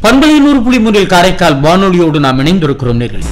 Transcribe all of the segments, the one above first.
பண்பலை நூறு புள்ளி மூன்றில் காரைக்கால் வானொலியோடு நாம் இணைந்திருக்கிறோம் நேர்கள்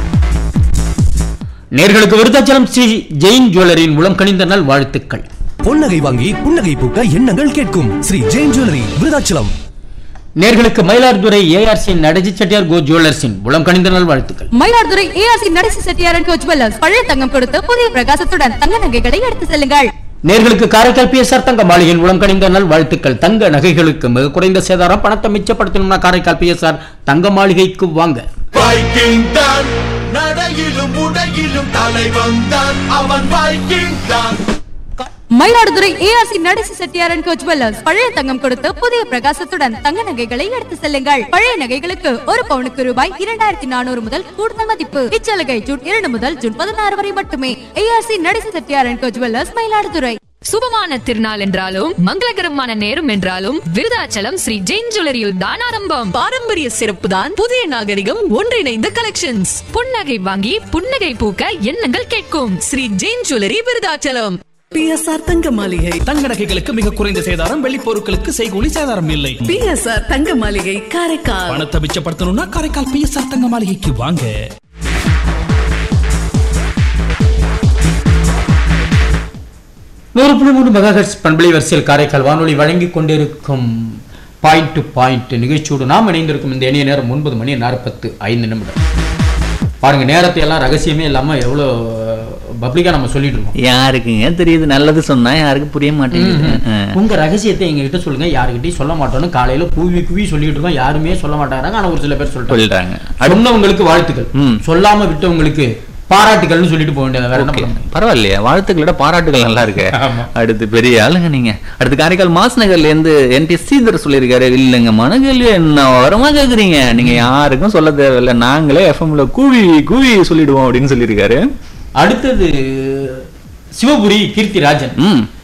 நேர்களுக்கு விருத்தாச்சலம் ஸ்ரீ ஜெயின் ஜுவல்லரியின் மூலம் கணிந்த நல் வாழ்த்துக்கள் பொன்னகை வாங்கி புன்னகை பூக்க எண்ணங்கள் கேட்கும் ஸ்ரீ ஜெயின் ஜுவல்லரி விருதாச்சலம் நேர்களுக்கு மயிலாடுதுறை ஏஆர்சி நடஜி செட்டியார் கோ ஜுவல்லர்ஸின் மூலம் கணிந்த நல் வாழ்த்துக்கள் Mayiladuthurai ARC Natesa Chettiar and co jewellers பழைய தங்கம் கொடுத்து புதிய பிரகாசத்துடன் தங்க நகைகளை எடுத்து செல்லுங்கள் நேர்களுக்கு காரைக்கால் பிஎஸ்ஆர் தங்க மாளிகையின் மூலம் கணிந்த நல் வாழ்த்துக்கள் தங்க நகைகளுக்கு மிக குறைந்த சேதாரம் பணத்தை மிச்சப்படுத்தணும்னா காரைக்கால் பிஎஸ்ஆர் தங்க மாளிகைக்கு வாங்க வைக்கிங் தான் நடையிலும் உடையிலும் தலைவன் தான் அவன் வைக்கிங் தான் Mayiladuthurai ARC Natesa Chettiar and co jewellers பழைய தங்கம் கொடுத்து புதிய பிரகாசத்துடன் தங்க நகைகளை எடுத்து செல்லுங்கள் பழைய நகைகளுக்கு ஒரு பவுனுக்கு ரூபாய் இரண்டாயிரத்தி நானூறு முதல் கூடுதல் மதிப்பு இச்சலுகை ஜூன் இரண்டு முதல் ஜூன் பதினாறு வரை மட்டுமே ARC Natesa Chettiar and co jewellers Mayiladuthurai சுபமான திருநாள் என்றாலும் மங்களகரமான நேரம் என்றாலும் விருதாச்சலம் ஸ்ரீ ஜெயின் ஜுவல்லரியில் தான் ஆரம்பம் பாரம்பரிய சிறப்பு தான் புதிய நாகரிகம் ஒன்றிணைந்த கலெக்ஷன்ஸ் புன்னகை வாங்கி புன்னகை பூக்க எண்ணங்கள் கேட்கும் ஸ்ரீ ஜெயின் ஜுவல்லரி விருதாச்சலம் பிஎஸ்ஆர் தங்க மாளிகை தங்க நகைகளுக்கு மிக குறைந்த சேதாரம் வெள்ளி பொருட்களுக்கு செய்கூலி சேதாரம் இல்லை பிஎஸ்ஆர் தங்க மாளிகை காரைக்கால் பணத்தை மிச்சப்படுத்தணும்னா காரைக்கால் பிஎஸ்ஆர் தங்க மாளிகைக்கு வாங்க நூறு புள்ளி மூணு மெகாஹெர்ட்ஸ் பண்பலை வரிசையில் காரைக்கால் வானொலி வழங்கிக் கொண்டிருக்கும் பாயிண்ட் டு பாயிண்ட் நிகழ்ச்சியோடு நாம் இணைந்திருக்கும் இந்த இணைய நேரம் ஒன்பது மணி நாற்பத்து ஐந்து நிமிடம் பாருங்க நேரத்தை எல்லாம் ரகசியமே இல்லாம எவ்வளோ பப்ளிக்கா நம்ம சொல்லிட்டு இருக்கோம் யாருக்குங்க தெரியுது நல்லது சொன்னா யாருக்கு புரிய மாட்டேங்குது அஹ். உங்க ரகசியத்தை எங்ககிட்ட சொல்லுங்க யாருக்கிட்டையும் சொல்ல மாட்டோம்னு காலையில கூவி கூவி சொல்லிட்டு இருக்கோம் யாருமே சொல்ல மாட்டாங்க ஆனா ஒரு சில பேர் சொல்லிட்டாங்க சொல்லிட்டாங்க சொன்னவங்களுக்கு வாழ்த்துக்கள் ம். சொல்லாம விட்டவங்களுக்கு பாராட்டுகள்னு சொல்லிட்டு போக வேண்டியது வேற என்ன Okay. பண்ண முடியும்? பரவாயில்லையா வாழ்த்துக்களோட பாராட்டுகள் நல்லா இருக்கு ஆமா. அடுத்து பெரிய ஆளுங்க நீங்க அடுத்து காரைக்கால் மாஸ் நகர்ல இருந்து என் டி ஸ்ரீதர் சொல்லியிருக்காரு இல்லைங்க மனகல்வி என்ன வரமா கேக்குறீங்க நீங்க யாருக்கும் சொல்ல தேவையில்ல நாங்களே எஃப்எம்ல கூவி கூவி சொல்லிடுவோம் அப்படின்னு சொல்லியிருக்காரு அடுத்தது சிவபுரி கீர்த்திராஜன் ம்